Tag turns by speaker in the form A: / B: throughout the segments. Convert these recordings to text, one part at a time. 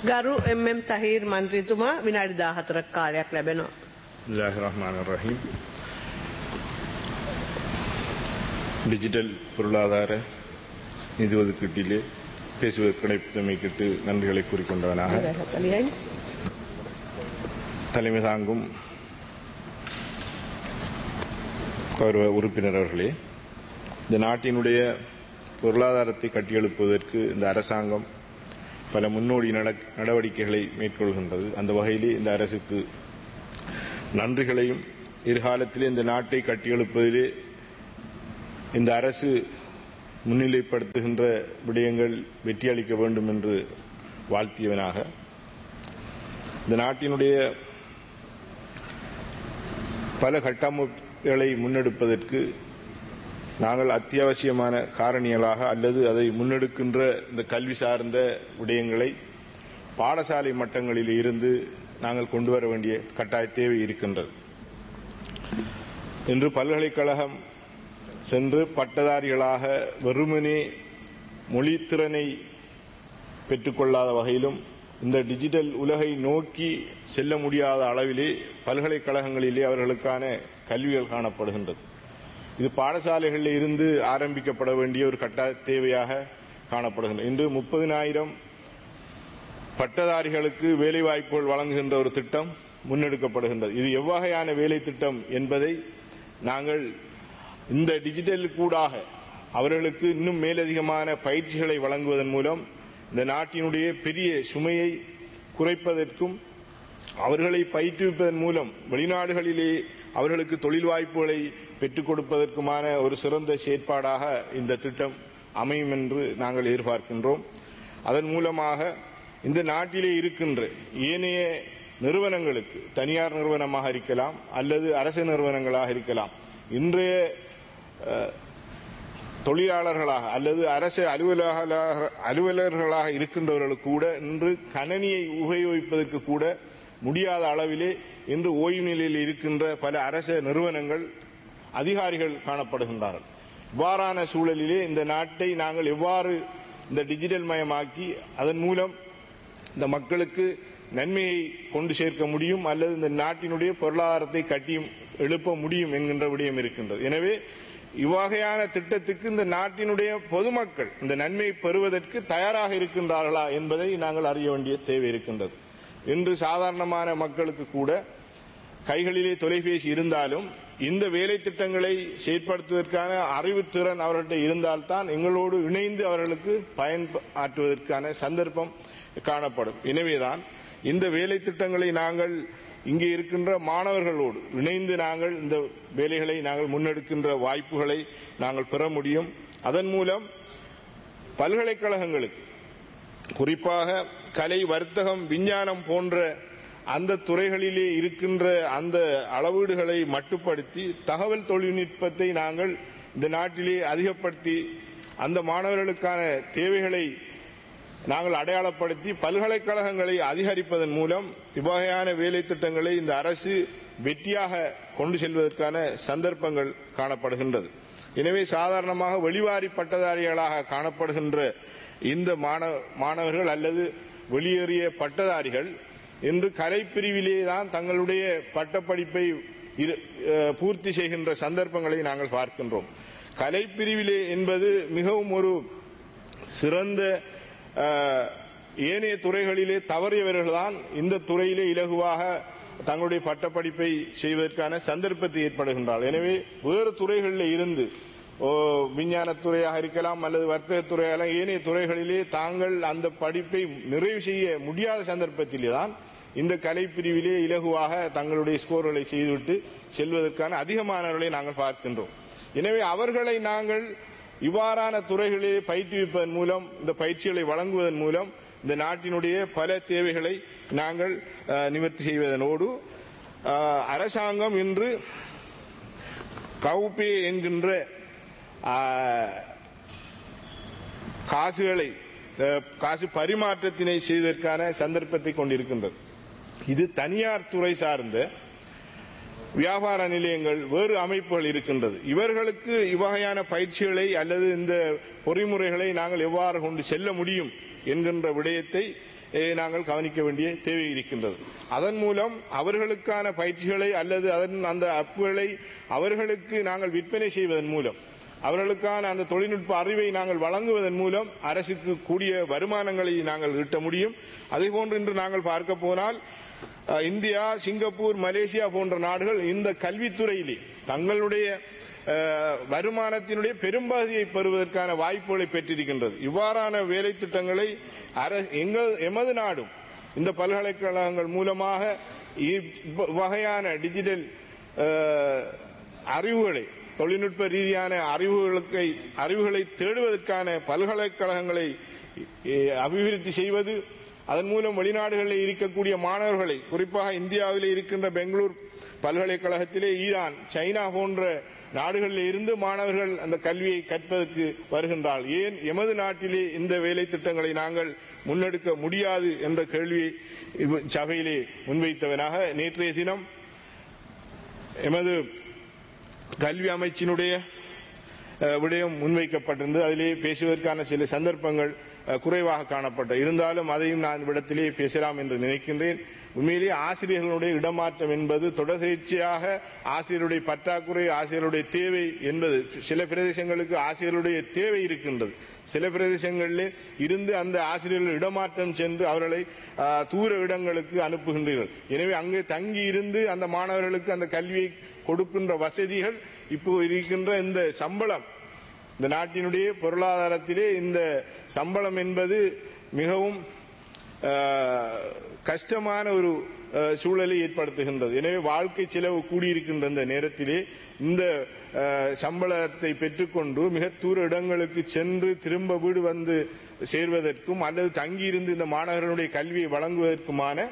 A: ගරු එම්.එම්. තහිර් මන්ත්‍රීතුමා විනාඩි 14ක් කාලයක් ලැබෙනවා.
B: பிஸ்மில்லாஹ் ரஹ்மான் ரஹீம் டிஜிட்டல் பொருளாதார நிதி ஒதுக்கீட்டிலே பேசுவது கிடைத்தமைக்கிட்டு நன்றிகளை கூறிக்கொண்டவனாக
A: කලියයි.
B: தலைமை தாங்கும் கௌரவ உறுப்பினர் அவர்களே இந்த நாட்டினுடைய பொருளாதாரத்தை கட்டியெழுப்புவதற்கு இந்த அரசாங்கம் பல முன்னோடி நட- நடவடிக்கைகளை மேற்கொள்கின்றது அந்த வகையிலே இந்த அரசுக்கு நன்றிகளையும் எதிர்காலத்திலே இந்த நாட்டை கட்டியெழுப்பதிலே இந்த அரசு முன்னிலைப்படுத்துகின்ற விடயங்கள் வெற்றியளிக்க வேண்டும் என்று வாழ்த்தியவனாக இந்த நாட்டினுடைய பல கட்டமைப்புகளை முன்னெடுப்பதற்கு நாங்கள் அத்தியாவசியமான காரணிகளாக அல்லது அதை முன்னெடுக்கின்ற இந்த கல்வி சார்ந்த விடயங்களை பாடசாலை மட்டங்களில் இருந்து நாங்கள் கொண்டு வர வேண்டிய கட்டாய தேவை இருக்கின்றது இன்று பல்கலைக்கழகம் சென்று பட்டதாரிகளாக வெறுமனே மொழித்திறனை பெற்றுக்கொள்ளாத வகையிலும் இந்த டிஜிட்டல் உலகை நோக்கி செல்ல முடியாத அளவிலே பல்கலைக்கழகங்களிலே அவர்களுக்கான கல்விகள் காணப்படுகின்றது இது பாடசாலைகளில் இருந்து ஆரம்பிக்கப்பட வேண்டிய ஒரு கட்டாய தேவையாக காணப்படுகின்றது இன்று முப்பதினாயிரம் பட்டதாரிகளுக்கு வேலைவாய்ப்புகள் வழங்குகின்ற ஒரு திட்டம் முன்னெடுக்கப்படுகின்றது இது எவ்வகையான வேலை திட்டம் என்பதை நாங்கள் இந்த டிஜிட்டல் கூடாக அவர்களுக்கு இன்னும் மேலதிகமான பயிற்சிகளை வழங்குவதன் மூலம் இந்த நாட்டினுடைய பெரிய சுமையை குறைப்பதற்கும் அவர்களை பயிற்றுவிப்பதன் மூலம் வெளிநாடுகளிலே அவர்களுக்கு தொழில் வாய்ப்புகளை பெற்றுக் கொடுப்பதற்குமான ஒரு சிறந்த செயற்பாடாக இந்த திட்டம் அமையும் என்று நாங்கள் எதிர்பார்க்கின்றோம் அதன் மூலமாக இந்த நாட்டிலே இருக்கின்ற ஏனைய நிறுவனங்களுக்கு தனியார் நிறுவனமாக இருக்கலாம் அல்லது அரசு நிறுவனங்களாக இருக்கலாம் இன்றைய அஹ், தொழிலாளர்களாக அல்லது அரசு அலுவலர்களாக அலுவலர்களாக இருக்கின்றவர்களுக்கு கூட இன்று கணனியை உபயோகிப்பதற்கு கூட முடியாத அளவிலே இன்று ஓய்வு நிலையில் இருக்கின்ற பல அரச நிறுவனங்கள் அதிகாரிகள் காணப்படுகின்றார்கள் இவ்வாறான சூழலிலே இந்த நாட்டை நாங்கள் எவ்வாறு இந்த டிஜிட்டல் மயமாக்கி அதன் மூலம் இந்த மக்களுக்கு நன்மையை கொண்டு சேர்க்க முடியும் அல்லது இந்த நாட்டினுடைய பொருளாதாரத்தை கட்டியும் எழுப்ப முடியும் என்கின்ற விடயம் இருக்கின்றது எனவே இவ்வகையான திட்டத்துக்கு இந்த நாட்டினுடைய பொதுமக்கள் இந்த நன்மையை பெறுவதற்கு தயாராக இருக்கின்றார்களா என்பதை நாங்கள் அறிய வேண்டிய தேவை இருக்கின்றது இன்று சாதாரணமான மக்களுக்கு கூட கைகளிலே தொலைபேசி இருந்தாலும் இந்த வேலை திட்டங்களை செயற்படுத்துவதற்கான அறிவுத்திறன் அவர்கள்ட்ட இருந்தால்தான் எங்களோடு இணைந்து அவர்களுக்கு பயனாற்றுவதற்கான சந்தர்ப்பம் காணப்படும் எனவேதான் இந்த வேலை திட்டங்களை நாங்கள் இங்கே இருக்கின்ற மாணவர்களோடு இணைந்து நாங்கள் இந்த வேலைகளை நாங்கள் முன்னெடுக்கின்ற வாய்ப்புகளை நாங்கள் பெற முடியும் அதன் மூலம் பல்கலைக்கழகங்களுக்கு குறிப்பாக கலை வர்த்தகம் விஞ்ஞானம் போன்ற அந்த துறைகளிலே இருக்கின்ற அந்த அளவீடுகளை மட்டுப்படுத்தி தகவல் தொழில்நுட்பத்தை நாங்கள் இந்த நாட்டிலே அதிகப்படுத்தி அந்த மாணவர்களுக்கான தேவைகளை நாங்கள் அடையாளப்படுத்தி பல்கலைக்கழகங்களை அதிகரிப்பதன் மூலம் இவ்வகையான வேலை திட்டங்களை இந்த அரசு வெற்றியாக கொண்டு செல்வதற்கான சந்தர்ப்பங்கள் காணப்படுகின்றது எனவே சாதாரணமாக வெளிவாரி பட்டதாரிகளாக காணப்படுகின்ற இந்த மாணவ- மாணவர்கள் அல்லது வெளியேறிய பட்டதாரிகள் இன்று கலைப்பிரிவிலே தான் தங்களுடைய பட்டப்படிப்பை இரு- அஹ், பூர்த்தி செய்கின்ற சந்தர்ப்பங்களை நாங்கள் பார்க்கின்றோம் கலைப்பிரிவிலே என்பது மிகவும் ஒரு சிறந்த அஹ், ஏனைய துறைகளிலே தவறியவர்கள்தான் இந்த துறையிலே இலகுவாக தங்களுடைய பட்டப்படிப்பை செய்வதற்கான சந்தர்ப்பத்தை ஏற்படுகின்றார்கள் எனவே வேறு துறைகளில் இருந்து ஓ, விஞ்ஞானத்துறையாக இருக்கலாம் அல்லது வர்த்தகத்துறையாக ஏனைய துறைகளிலே தாங்கள் அந்த படிப்பை நிறைவு செய்ய முடியாத சந்தர்ப்பத்திலே தான் இந்த கலைப்பிரிவிலே இலகுவாக தங்களுடைய ஸ்கோர்களை செய்துவிட்டு செல்வதற்கான அதிகமானவர்களை நாங்கள் பார்க்கின்றோம் எனவே அவர்களை நாங்கள் இவ்வாறான துறைகளிலே பயிற்றுவிப்பதன் மூலம் இந்த பயிற்சிகளை வழங்குவதன் மூலம் இந்த நாட்டினுடைய பல தேவைகளை நாங்கள் அஹ், நிவர்த்தி செய்வதனோடு அஹ், அரசாங்கம் இன்று கவுபே என்கின்ற அஹ், காசுகளை அஹ், காசு பரிமாற்றத்தினை செய்வதற்கான சந்தர்ப்பத்தை கொண்டிருக்கின்றது இது தனியார் துறை சார்ந்த வியாபார நிலையங்கள் வேறு அமைப்புகள் இருக்கின்றது இவர்களுக்கு இவ்வகையான பயிற்சிகளை அல்லது இந்த பொறிமுறைகளை நாங்கள் எவ்வாறு கொண்டு செல்ல முடியும் என்கின்ற விடயத்தை eh, நாங்கள் கவனிக்க வேண்டிய தேவை இருக்கின்றது அதன் மூலம் அவர்களுக்கான பயிற்சிகளை அல்லது அதன் அந்த அப்புகளை அவர்களுக்கு நாங்கள் விற்பனை செய்வதன் மூலம் அவர்களுக்கான அந்த தொழில்நுட்ப அறிவை நாங்கள் வழங்குவதன் மூலம் அரசுக்கு கூடிய வருமானங்களை நாங்கள் ஈட்ட முடியும் அதேபோன்று இன்று நாங்கள் பார்க்க போனால் அஹ், இந்தியா சிங்கப்பூர் மலேசியா போன்ற நாடுகள் இந்த கல்வித்துறையிலே தங்களுடைய அஹ், வருமானத்தினுடைய பெரும்பகுதியை பெறுவதற்கான வாய்ப்புகளை பெற்றிருக்கின்றது இவ்வாறான வேலை திட்டங்களை அரசு எங்கள் எமது நாடும் இந்த பல்கலைக்கழகங்கள் மூலமாக இவ்வகையான டிஜிட்டல் அஹ், அறிவுகளை தொழில்நுட்ப ரீதியான அறிவுகளுக்கு அறிவுகளை தேடுவதற்கான பல்கலைக்கழகங்களை அஹ், அபிவிருத்தி செய்வது அதன் மூலம் வெளிநாடுகளில் இருக்கக்கூடிய மாணவர்களை குறிப்பாக இந்தியாவில் இருக்கின்ற பெங்களூர் பல்கலைக்கழகத்திலே ஈரான் சைனா போன்ற நாடுகளில் இருந்து மாணவர்கள் அந்த கல்வியை கற்பதற்கு வருகின்றால் ஏன் எமது நாட்டிலே இந்த வேலை திட்டங்களை நாங்கள் முன்னெடுக்க முடியாது என்ற கேள்வியை இவ் சபையிலே முன்வைத்தவனாக நேற்றைய தினம் எமது கல்வி அமைச்சினுடைய அஹ், விடயம் முன்வைக்கப்பட்டிருந்தது அதிலே பேசுவதற்கான சில சந்தர்ப்பங்கள் அஹ், குறைவாக காணப்பட்ட இருந்தாலும் அதையும் நான் விடத்திலே பேசலாம் என்று நினைக்கின்றேன் உண்மையிலேயே ஆசிரியர்களுடைய இடமாற்றம் என்பது தொடர்ச்சியாக ஆசிரியருடைய பற்றாக்குறை ஆசிரியருடைய தேவை என்பது சில பிரதேசங்களுக்கு ஆசிரியருடைய தேவை இருக்கின்றது சில பிரதேசங்களிலே இருந்து அந்த ஆசிரியர்கள் இடமாற்றம் சென்று அவர்களை அஹ், தூர இடங்களுக்கு அனுப்புகின்றீர்கள் எனவே அங்கே தங்கி இருந்து அந்த மாணவர்களுக்கு அந்த கல்வியை கொடுக்கின்ற வசதிகள் இப்போ இருக்கின்ற இந்த சம்பளம் இந்த நாட்டினுடைய பொருளாதாரத்திலே இந்த சம்பளம் என்பது மிகவும் அஹ், கஷ்டமான ஒரு அஹ், சூழலை ஏற்படுத்துகின்றது எனவே வாழ்க்கை செலவு கூடியிருக்கின்ற இந்த நேரத்திலே இந்த அஹ், சம்பளத்தை பெற்றுக்கொண்டு மிக தூர இடங்களுக்கு சென்று திரும்ப வீடு வந்து சேர்வதற்கும் அல்லது தங்கியிருந்து இந்த மாணவர்களுடைய கல்வியை வழங்குவதற்குமான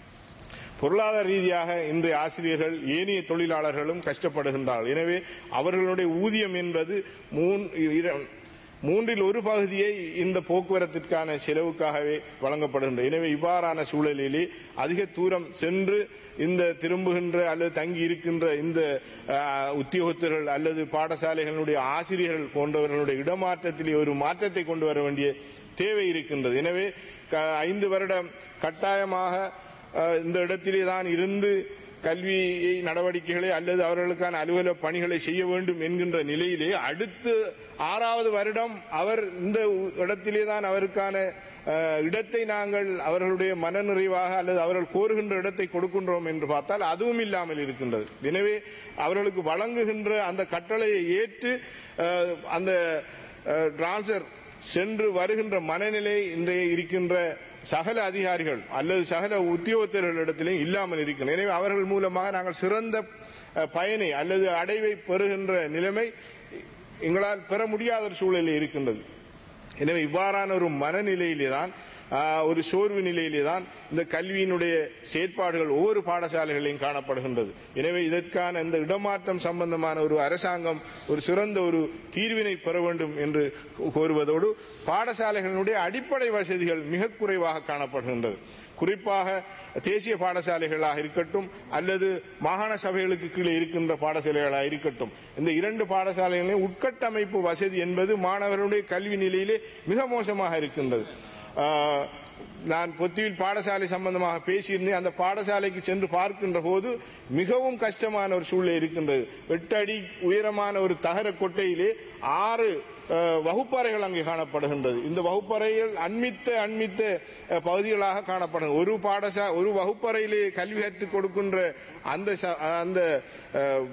B: பொருளாதார ரீதியாக இன்றைய ஆசிரியர்கள் ஏனைய தொழிலாளர்களும் கஷ்டப்படுகின்றார்கள் எனவே அவர்களுடைய ஊதியம் என்பது மூன்- இர- மூன்றில் ஒரு பகுதியை இந்த போக்குவரத்திற்கான செலவுக்காகவே வழங்கப்படுகின்றது எனவே இவ்வாறான சூழலிலே அதிக தூரம் சென்று இந்த திரும்புகின்ற அல்லது தங்கி இருக்கின்ற இந்த அஹ், உத்தியோகத்தர்கள் அல்லது பாடசாலைகளுடைய ஆசிரியர்கள் போன்றவர்களுடைய இடமாற்றத்திலே ஒரு மாற்றத்தை கொண்டு வர வேண்டிய தேவை இருக்கின்றது எனவே க- ஐந்து வருடம் கட்டாயமாக அஹ், இந்த இடத்திலே தான் இருந்து கல்வி நடவடிக்கைகளை அல்லது அவர்களுக்கான அலுவலக பணிகளை செய்ய வேண்டும் என்கின்ற நிலையிலே அடுத்து ஆறாவது வருடம் அவர் இந்த இடத்திலே தான் அவருக்கான அஹ், இடத்தை நாங்கள் அவர்களுடைய மனநிறைவாக அல்லது அவர்கள் கோருகின்ற இடத்தை கொடுக்கின்றோம் என்று பார்த்தால் அதுவும் இல்லாமல் இருக்கின்றது எனவே அவர்களுக்கு வழங்குகின்ற அந்த கட்டளையை ஏற்று அஹ், அந்த டிரான்ஸ்பர் சென்று வருகின்ற மனநிலை இன்றைய இருக்கின்ற சகல அதிகாரிகள் அல்லது சகல உத்தியோகத்தர்களிடத்திலே இல்லாமல் இருக்கின்றன எனவே அவர்கள் மூலமாக நாங்கள் சிறந்த அஹ், பயனை அல்லது அடைவை பெறுகின்ற நிலைமை எங்களால் பெற முடியாத ஒரு சூழலில் இருக்கின்றது எனவே இவ்வாறான ஒரு மனநிலையிலே தான் ஆஹ், ஒரு சோர்வு நிலையிலே தான் இந்த கல்வியினுடைய செயற்பாடுகள் ஒவ்வொரு பாடசாலைகளையும் காணப்படுகின்றது எனவே இதற்கான இந்த இடமாற்றம் சம்பந்தமான ஒரு அரசாங்கம் ஒரு சிறந்த ஒரு தீர்வினை பெற வேண்டும் என்று கோருவதோடு பாடசாலைகளுடைய அடிப்படை வசதிகள் மிக குறைவாக காணப்படுகின்றது குறிப்பாக தேசிய பாடசாலைகளாக இருக்கட்டும் அல்லது மாகாண சபைகளுக்கு கீழே இருக்கின்ற பாடசாலைகளாக இருக்கட்டும் இந்த இரண்டு பாடசாலைகளிலும் உட்கட்டமைப்பு வசதி என்பது மாணவர்களுடைய கல்வி நிலையிலே மிக மோசமாக இருக்கின்றது ஆஹ், நான் பொத்தியில் பாடசாலை சம்பந்தமாக பேசியிருந்தேன் அந்த பாடசாலைக்கு சென்று பார்க்கின்ற போது மிகவும் கஷ்டமான ஒரு சூழ்நிலை இருக்கின்றது எட்டு அடி உயரமான ஒரு தகர கொட்டையிலே ஆறு அஹ், வகுப்பறைகள் அங்கே காணப்படுகின்றது இந்த வகுப்பறைகள் அண்மித்த அண்மித்த அஹ், பகுதிகளாக காணப்படுகிறது ஒரு பாடசா ஒரு வகுப்பறையிலே கல்வி கற்றுக் கொடுக்கின்ற அந்த ச- அந்த அஹ்,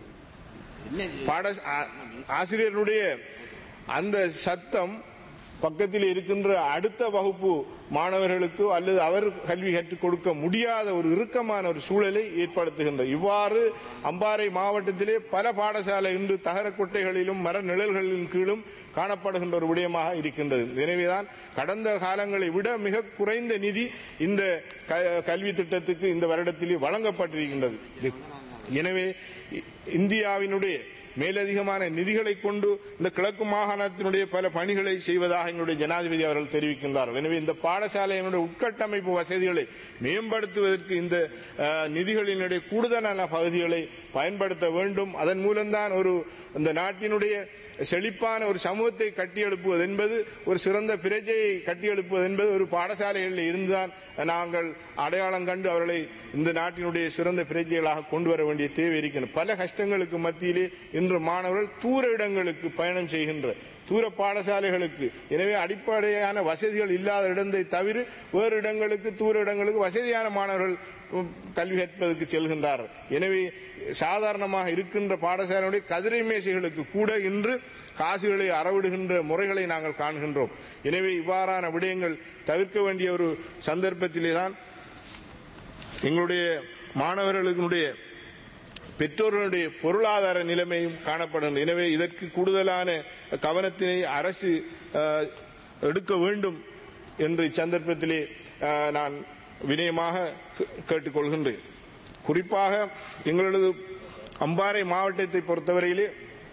B: பாட ஆ- ஆசிரியருடைய அந்த சத்தம் பக்கத்தில் இருக்கின்ற அடுத்த வகுப்பு மாணவர்களுக்கு அல்லது அவர் கல்வி கற்றுக் கொடுக்க முடியாத ஒரு இறுக்கமான ஒரு சூழலை ஏற்படுத்துகின்ற இவ்வாறு அம்பாறை மாவட்டத்திலே பல பாடசாலை இன்று தகர கொட்டைகளிலும் மர நிழல்களின் கீழும் காணப்படுகின்ற ஒரு விடயமாக இருக்கின்றது எனவேதான் கடந்த காலங்களை விட மிக குறைந்த நிதி இந்த க- கல்வி திட்டத்துக்கு இந்த வருடத்திலே வழங்கப்பட்டிருக்கின்றது இது எனவே இ- இந்தியாவினுடைய மேலதிகமான நிதிகளை கொண்டு இந்த கிழக்கு மாகாணத்தினுடைய பல பணிகளை செய்வதாக எங்களுடைய ஜனாதிபதி அவர்கள் தெரிவிக்கின்றார்கள் எனவே இந்த பாடசாலையினுடைய உட்கட்டமைப்பு வசதிகளை மேம்படுத்துவதற்கு இந்த அஹ், நிதிகளினுடைய கூடுதலான பகுதிகளை பயன்படுத்த வேண்டும் அதன் மூலம்தான் ஒரு இந்த நாட்டினுடைய செழிப்பான ஒரு சமூகத்தை கட்டியெழுப்புவது என்பது ஒரு சிறந்த பிரஜையை கட்டியெழுப்புவது என்பது ஒரு பாடசாலைகளில் இருந்துதான் நாங்கள் அடையாளம் கண்டு அவர்களை இந்த நாட்டினுடைய சிறந்த பிரஜைகளாக கொண்டு வர வேண்டிய தேவை இருக்கிறது பல கஷ்டங்களுக்கு மத்தியிலே இன்று மாணவர்கள் தூர இடங்களுக்கு பயணம் செய்கின்ற தூர பாடசாலைகளுக்கு எனவே அடிப்படையான வசதிகள் இல்லாத இடத்தை தவிர வேறு இடங்களுக்கு தூர இடங்களுக்கு வசதியான மாணவர்கள் உம், கல்வி கற்பதற்கு செல்கின்றார்கள் எனவே சாதாரணமாக இருக்கின்ற பாடசாலையுடைய கதிரை மேசைகளுக்கு கூட இன்று காசுகளை அறவிடுகின்ற முறைகளை நாங்கள் காண்கின்றோம் எனவே இவ்வாறான விடயங்கள் தவிர்க்க வேண்டிய ஒரு சந்தர்ப்பத்திலே தான் எங்களுடைய மாணவர்களுடைய பெற்றோர்களுடைய பொருளாதார நிலைமையும் காணப்படுகிறது எனவே இதற்கு கூடுதலான கவனத்தினை அரசு அஹ், எடுக்க வேண்டும் என்று இச்சந்தர்ப்பத்திலே அஹ், நான் வினயமாக கே- கேட்டுக்கொள்கின்றேன் குறிப்பாக எங்களது அம்பாறை மாவட்டத்தை பொறுத்தவரையிலே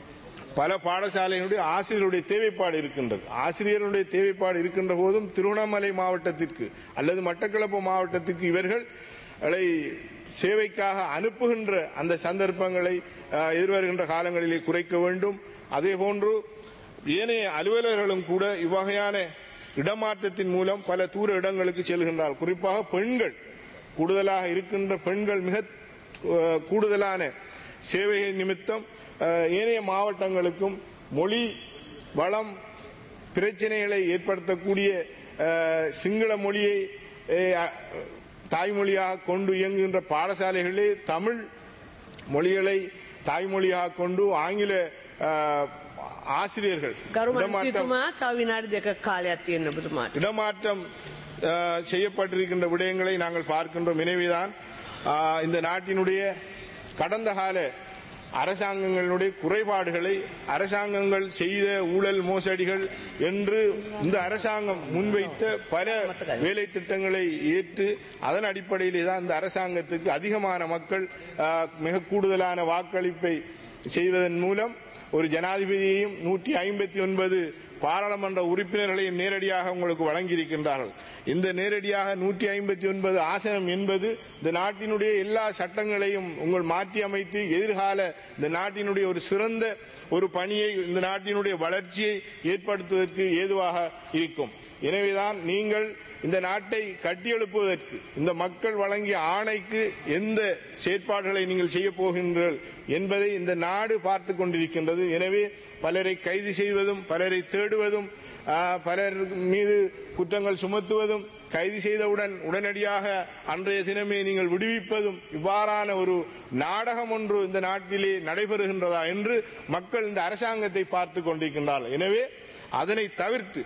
B: பல பாடசாலைகளுடைய ஆசிரியருடைய தேவைப்பாடு இருக்கின்றது ஆசிரியர்களுடைய தேவைப்பாடு இருக்கின்ற போதும் திருவண்ணாமலை மாவட்டத்திற்கு அல்லது மட்டக்களப்பு மாவட்டத்திற்கு இவர்கள் களை சேவைக்காக அனுப்புகின்ற அந்த சந்தர்ப்பங்களை அஹ், எதிர்வருகின்ற காலங்களிலே குறைக்க வேண்டும் அதே போன்று ஏனைய அலுவலர்களும் கூட இவ்வகையான இடமாற்றத்தின் மூலம் பல தூர இடங்களுக்கு செல்கின்றார்கள் குறிப்பாக பெண்கள் கூடுதலாக இருக்கின்ற பெண்கள் மிக அஹ், கூடுதலான சேவை நிமித்தம் அஹ், ஏனைய மாவட்டங்களுக்கும் மொழி வளம் பிரச்சனைகளை ஏற்படுத்தக்கூடிய அஹ், சிங்கள மொழியை அஹ், தாய்மொழியாக கொண்டு இயங்குகின்ற பாடசாலைகளே தமிழ் மொழிகளை தாய்மொழியாக கொண்டு ஆங்கில அஹ், ஆசிரியர்கள்
A: ගරු
B: இடமாற்றம்
A: මන්ත්‍රීතුමා තව විනාඩි දෙකක් කාලයක් තියෙන ඔබතුමාට.
B: இடமாற்றம் அஹ், செய்யப்பட்டிருக்கின்ற விடயங்களை நாங்கள் பார்க்கின்றோம் எனவேதான் அஹ், இந்த நாட்டினுடைய கடந்த கால அரசாங்கங்களுடைய குறைபாடுகளை அரசாங்கங்கள் செய்த ஊழல் மோசடிகள் என்று இந்த அரசாங்கம் முன்வைத்த பல வேலை திட்டங்களை ஏற்று அதன் அடிப்படையிலே தான் இந்த அரசாங்கத்துக்கு அதிகமான மக்கள் அஹ், மிக கூடுதலான வாக்களிப்பை செய்வதன் மூலம் ஒரு ஜனாதிபதியையும் நூற்றி ஐம்பத்தி ஒன்பது பாராளுமன்ற உறுப்பினர்களையும் நேரடியாக உங்களுக்கு வழங்கியிருக்கின்றார்கள் இந்த நேரடியாக நூற்றி ஐம்பத்தி ஒன்பது ஆசனம் என்பது இந்த நாட்டினுடைய எல்லா சட்டங்களையும் உங்கள் மாற்றி அமைத்து எதிர்கால இந்த நாட்டினுடைய ஒரு சிறந்த ஒரு பணியை இந்த நாட்டினுடைய வளர்ச்சியை ஏற்படுத்துவதற்கு ஏதுவாக இருக்கும் எனவேதான் நீங்கள் இந்த நாட்டை கட்டியெழுப்புவதற்கு இந்த மக்கள் வழங்கிய ஆணைக்கு எந்த செயற்பாடுகளை நீங்கள் செய்ய போகின்றீர்கள் என்பதை இந்த நாடு பார்த்து கொண்டிருக்கின்றது எனவே பலரை கைது செய்வதும் பலரை தேடுவதும் ஆ, பலர் மீது குற்றங்கள் சுமத்துவதும் கைது செய்தவுடன் உடனடியாக அன்றைய தினமே நீங்கள் விடுவிப்பதும் இவ்வாறான ஒரு நாடகம் ஒன்று இந்த நாட்டிலே நடைபெறுகின்றதா என்று மக்கள் இந்த அரசாங்கத்தை பார்த்து கொண்டிருக்கின்றார்கள் எனவே அதனை தவிர்த்து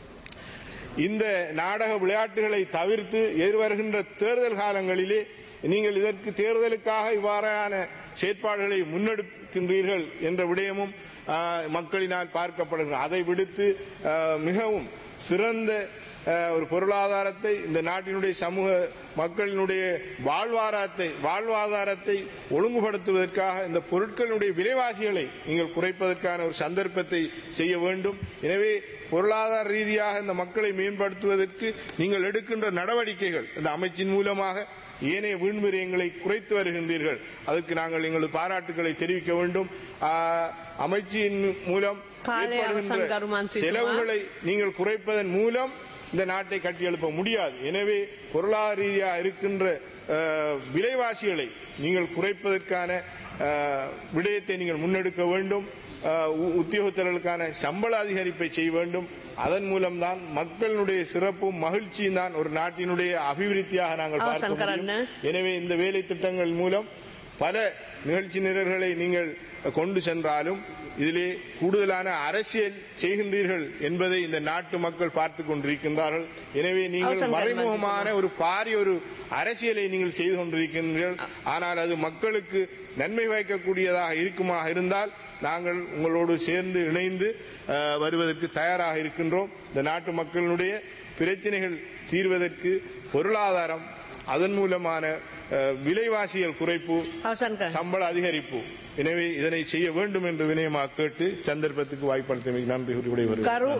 B: இந்த நாடக விளையாட்டுகளை தவிர்த்து எதிர்வருகின்ற தேர்தல் காலங்களிலே நீங்கள் இதற்கு தேர்தலுக்காக இவ்வாறான செயற்பாடுகளை முன்னெடுக்கின்றீர்கள் என்ற விடயமும் ஆ, மக்களினால் பார்க்கப்படுகிறது அதை விடுத்து ஆ, மிகவும் சிறந்த ஆ, ஒரு பொருளாதாரத்தை இந்த நாட்டினுடைய சமூக மக்களினுடைய வாழ்வாதாரத்தை வாழ்வாதாரத்தை ஒழுங்குபடுத்துவதற்காக இந்த பொருட்களினுடைய விலைவாசிகளை நீங்கள் குறைப்பதற்கான ஒரு சந்தர்ப்பத்தை செய்ய வேண்டும் எனவே பொருளாதார ரீதியாக இந்த மக்களை மேம்படுத்துவதற்கு நீங்கள் எடுக்கின்ற நடவடிக்கைகள் இந்த அமைச்சின் மூலமாக ஏனைய வீண்விரயங்களை குறைத்து வருகின்றீர்கள் அதற்கு நாங்கள் எங்களது பாராட்டுகளை தெரிவிக்க வேண்டும் ஆ, அமைச்சின் மூலம்
A: காலை
B: ஏற்படுகின்ற
A: அவசரம் கருமாந்திரித்துமா.
B: செலவுகளை நீங்கள் குறைப்பதன் மூலம் இந்த நாட்டை கட்டியெழுப்ப முடியாது எனவே பொருளாதார ரீதியாக இருக்கின்ற அஹ், விலைவாசிகளை நீங்கள் குறைப்பதற்கான அஹ், விடயத்தை நீங்கள் முன்னெடுக்க வேண்டும் அஹ், உ- உத்தியோகத்தர்களுக்கான சம்பள அதிகரிப்பை செய்ய வேண்டும் அதன் மூலம்தான் மக்களுடைய சிறப்பும் மகிழ்ச்சியும் தான் ஒரு நாட்டினுடைய அபிவிருத்தியாக நாங்கள் பார்க்க
A: அவசரம்
B: முடியும்.
A: கரண்ண.
B: எனவே இந்த வேலை திட்டங்கள் மூலம் பல நிகழ்ச்சி நிரல்களை நீங்கள் கொண்டு சென்றாலும் இதிலே கூடுதலான அரசியல் செய்கின்றீர்கள் என்பதை இந்த நாட்டு மக்கள் பார்த்து கொண்டிருக்கின்றார்கள் எனவே நீங்கள்
A: அவசரம்
B: மறைமுகமான ஒரு பாரிய ஒரு அரசியலை நீங்கள் செய்து கொண்டிருக்கின்றீர்கள் ஆனால் அது மக்களுக்கு நன்மை பயக்கக்கூடியதாக இருக்குமா இருந்தால் நாங்கள் உங்களோடு சேர்ந்து இணைந்து அஹ், வருவதற்கு தயாராக இருக்கின்றோம் இந்த நாட்டு மக்களுடைய பிரச்சனைகள் தீர்வதற்கு பொருளாதாரம் அதன் மூலமான அஹ், விலைவாசிகள் குறைப்பு
A: අවසන් කරන්න.
B: சம்பள அதிகரிப்பு எனவே இதனை செய்ய வேண்டும் என்று வினயமாக கேட்டு சந்தர்ப்பத்துக்கு வாய்ப்பளித்தமைக்கு நன்றி கூறி விடைபெறுகிறேன்.
A: කරු